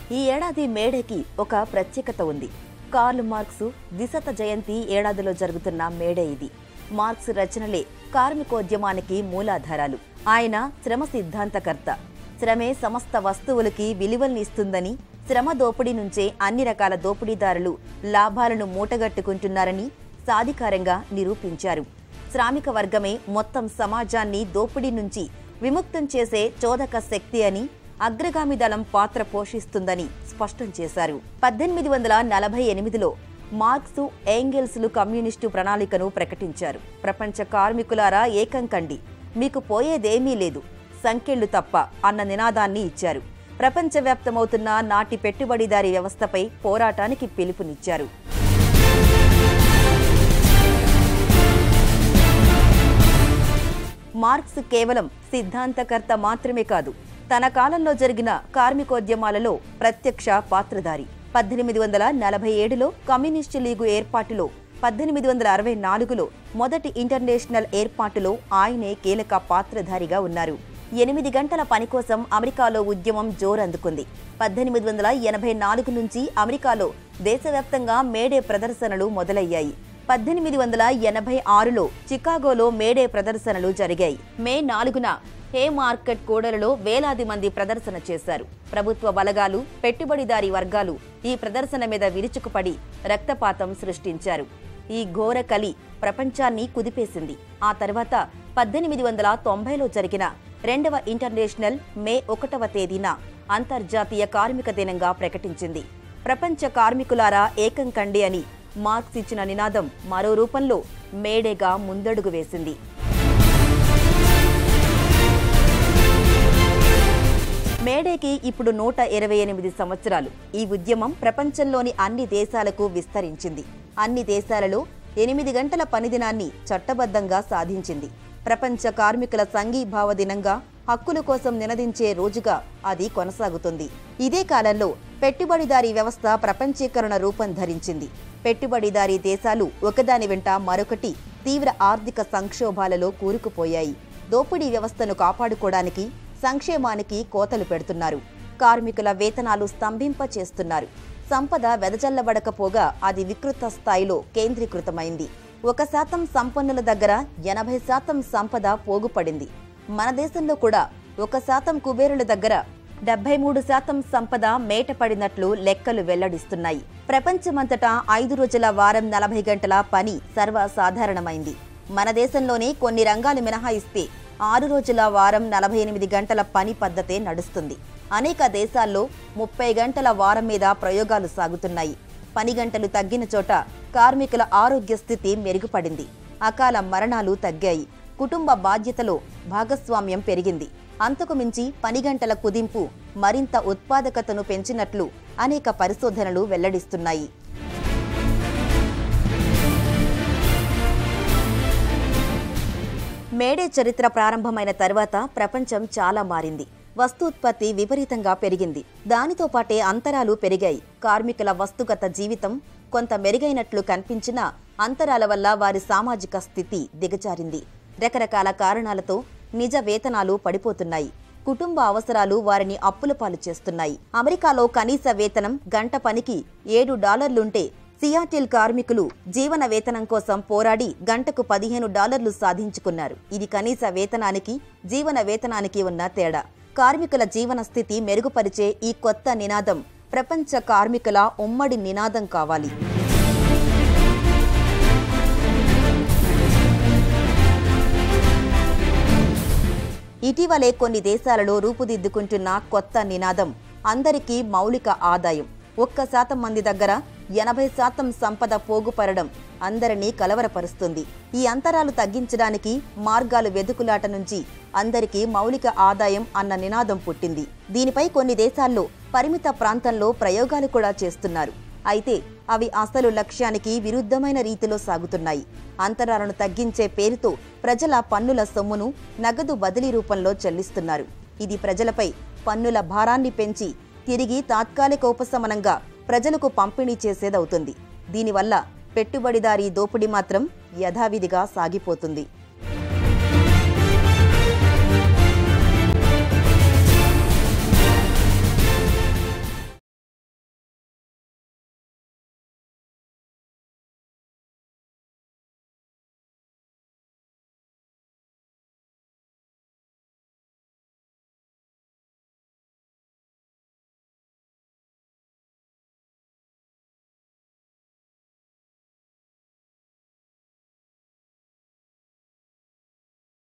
ఈ ఏడాది మేడేకి ఒక ప్రత్యేకత ఉంది కార్ల్ మార్క్స్ ద్విశత జయంతి ఏడాదిలో జరుగుతున్న మేడే ఇది మార్క్స్ రచనలే కార్మికోద్యమానికి మూలాధారాలు ఆయన శ్రమ సిద్ధాంతకర్త శ్రమే సమస్త వస్తువులకి విలువల్నిస్తుందని శ్రమ దోపిడీ నుంచే అన్ని రకాల దోపిడీదారులు లాభాలను మూటగట్టుకుంటున్నారని సాధికారంగా నిరూపించారు శ్రామిక వర్గమే మొత్తం సమాజాన్ని దోపిడీ నుంచి విముక్తం చేసే చోదక శక్తి అని అగ్రగామి దళం పాత్ర పోషిస్తుందని స్పష్టం చేశారు పద్దెనిమిది వందల నలభై ఎనిమిదిలో మార్క్సు ఏంగెల్స్లు కమ్యూనిస్టు ప్రణాళికను ప్రకటించారు ప్రపంచ కార్మికులారా ఏకం కండి మీకు పోయేదేమీ లేదు సంఖ్యలు తప్ప అన్న నినాదాన్ని ఇచ్చారు ప్రపంచవ్యాప్తమవుతున్న నాటి పెట్టుబడిదారీ వ్యవస్థపై పోరాటానికి పిలుపునిచ్చారు మార్క్స్ కేవలం సిద్ధాంతకర్త మాత్రమే కాదు తన కాలంలో జరిగిన కార్మికోద్యమాలలో ప్రత్యక్ష పాత్రధారి పద్దెనిమిది వందల నలభై ఏడులో కమ్యూనిస్టు లీగు ఏర్పాటులో పద్దెనిమిది వందల అరవై నాలుగులో మొదటి ఇంటర్నేషనల్ ఏర్పాటులో ఆయనే కీలక పాత్రధారిగా ఉన్నారు ఎనిమిది గంటల పని కోసం అమెరికాలో ఉద్యమం జోరందుకుంది పద్దెనిమిది వందల ఎనభై నాలుగు నుంచి అమెరికాలో దేశవ్యాప్తంగా మేడే ప్రదర్శనలు మొదలయ్యాయి పద్దెనిమిది వందల ఎనభై ఆరులో చికాగోలో మేడే ప్రదర్శనలు జరిగాయి మే నాలుగున హే మార్కెట్ కూడలలో వేలాది మంది ప్రదర్శన చేశారు ప్రభుత్వ బలగాలు పెట్టుబడిదారీ వర్గాలు ఈ ప్రదర్శన మీద విరుచుకుపడి రక్తపాతం సృష్టించారు ఈ ఘోర కలి ప్రపంచాన్ని కుదిపేసింది ఆ తర్వాత పద్దెనిమిది వందల తొంభైలో జరిగిన రెండవ ఇంటర్నేషనల్ మే ఒకటవ తేదీన అంతర్జాతీయ కార్మిక దినంగా ప్రకటించింది ప్రపంచ కార్మికులారా ఏకం కండి అని మార్క్స్ ఇచ్చిన నినాదం మరో రూపంలో మేడేగా ముందడుగు వేసింది మేడేకి ఇప్పుడు నూట ఇరవై ఎనిమిది సంవత్సరాలు ఈ ఉద్యమం ప్రపంచంలోని అన్ని దేశాలకు విస్తరించింది అన్ని దేశాలలో ఎనిమిది గంటల పనిదినాన్ని చట్టబద్ధంగా సాధించింది ప్రపంచ కార్మికుల సంఘీభావ దినంగా హక్కుల కోసం నినదించే రోజుగా అది కొనసాగుతుంది ఇదే కాలంలో పెట్టుబడిదారీ వ్యవస్థ ప్రపంచీకరణ రూపం ధరించింది పెట్టుబడిదారీ దేశాలు ఒకదాని వెంట మరొకటి తీవ్ర ఆర్థిక సంక్షోభాలలో కూరుకుపోయాయి దోపిడీ వ్యవస్థను కాపాడుకోవడానికి సంక్షేమానికి కోతలు పెడుతున్నారు కార్మికుల వేతనాలు స్తంభింప చేస్తున్నారు సంపద వెదజల్లబడకపోగా అది వికృత స్థాయిలో కేంద్రీకృతమైంది ఒక శాతం సంపన్నుల దగ్గర ఎనభై శాతం సంపద పోగుపడింది మన దేశంలో కూడా ఒక శాతం కుబేరుల దగ్గర డెబ్బై మూడు శాతం సంపద మేటపడినట్లు లెక్కలు వెల్లడిస్తున్నాయి ప్రపంచమంతటా ఐదు రోజుల వారం నలభై గంటల పని సర్వసాధారణమైంది మన దేశంలోనే కొన్ని రంగాలు మినహాయిస్తే ఆరు రోజుల వారం నలభై ఎనిమిది గంటల పని పద్ధతే నడుస్తుంది అనేక దేశాల్లో ముప్పై గంటల వారం మీద ప్రయోగాలు సాగుతున్నాయి పని గంటలు తగ్గిన చోట కార్మికుల ఆరోగ్య స్థితి మెరుగుపడింది అకాల మరణాలు తగ్గాయి కుటుంబ బాధ్యతలో భాగస్వామ్యం పెరిగింది అంతకు మించి పని గంటల కుదింపు మరింత ఉత్పాదకతను పెంచినట్లు అనేక పరిశోధనలు వెల్లడిస్తున్నాయి మేడే చరిత్ర ప్రారంభమైన తర్వాత ప్రపంచం చాలా మారింది వస్తూత్పత్తి విపరీతంగా పెరిగింది దానితో పాటే అంతరాలు పెరిగాయి కార్మికుల వస్తుగత జీవితం కొంత మెరుగైనట్లు కనిపించినా అంతరాల వల్ల వారి సామాజిక స్థితి దిగజారింది రకరకాల కారణాలతో నిజ వేతనాలు పడిపోతున్నాయి కుటుంబ అవసరాలు వారిని అప్పుల పాలు చేస్తున్నాయి అమెరికాలో కనీస వేతనం గంట పనికి ఏడు డాలర్లుంటే సియాటిల్ కార్మికులు జీవన వేతనం కోసం పోరాడి గంటకు పదిహేను డాలర్లు సాధించుకున్నారు ఇది కనీస వేతనానికి జీవన వేతనానికి ఉన్న తేడా కార్మికుల జీవన స్థితి మెరుగుపరిచే ఈ కొత్త నినాదం ప్రపంచ కార్మికుల ఉమ్మడి నినాదం కావాలి ఇటీవలే కొన్ని దేశాలలో రూపుదిద్దుకుంటున్న కొత్త నినాదం అందరికీ మౌలిక ఆదాయం ఒక్క శాతం మంది దగ్గర ఎనభై శాతం సంపద పోగుపడడం అందరినీ కలవరపరుస్తుంది ఈ అంతరాలు తగ్గించడానికి మార్గాలు వెతుకులాట నుంచి అందరికీ మౌలిక ఆదాయం అన్న నినాదం పుట్టింది దీనిపై కొన్ని దేశాల్లో పరిమిత ప్రాంతంలో ప్రయోగాలు కూడా చేస్తున్నారు అయితే అవి అసలు లక్ష్యానికి విరుద్ధమైన రీతిలో సాగుతున్నాయి అంతరాలను తగ్గించే పేరుతో ప్రజల పన్నుల సొమ్మును నగదు బదిలీ రూపంలో చెల్లిస్తున్నారు ఇది ప్రజలపై పన్నుల భారాన్ని పెంచి తిరిగి తాత్కాలిక ఉపశమనంగా ప్రజలకు పంపిణీ చేసేదవుతుంది దీనివల్ల పెట్టుబడిదారీ దోపిడీ మాత్రం యథావిధిగా సాగిపోతుంది